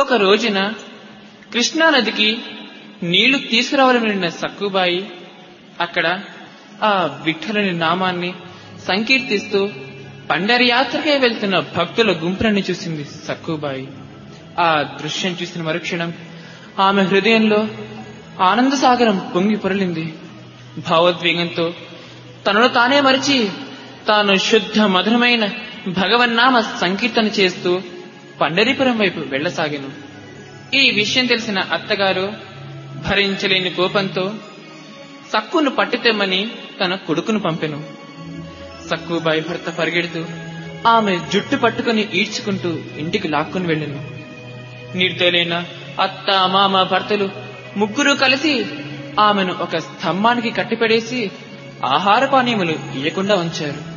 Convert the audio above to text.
ఒక రోజున కృష్ణానదికి నీళ్లు తీసుకురావాలని వెళ్ళిన సక్కుబాయి అక్కడ ఆ విఠలుని నామాన్ని సంకీర్తిస్తూ పండరి యాత్రకే వెళ్తున్న భక్తుల గుంపులని చూసింది సక్కుబాయి ఆ దృశ్యం చూసిన మరుక్షణం ఆమె హృదయంలో ఆనంద సాగరం పొంగి పొరలింది భావోద్వేగంతో తనను తానే మరిచి తాను శుద్ధ మధురమైన భగవన్నామ సంకీర్తన చేస్తూ పండరీపురం వైపు వెళ్లసాగాను ఈ విషయం తెలిసిన అత్తగారు భరించలేని కోపంతో సక్కును పట్టుతెమ్మని తన కొడుకును పంపెను సక్కుబాయి భర్త పరిగెడుతూ ఆమె జుట్టు పట్టుకుని ఈడ్చుకుంటూ ఇంటికి లాక్కుని వెళ్ళాను నిర్దయులైన అత్త మామ భర్తలు ముగ్గురు కలిసి ఆమెను ఒక స్తంభానికి కట్టిపడేసి ఆహార పానీయములు ఇయ్యకుండా ఉంచారు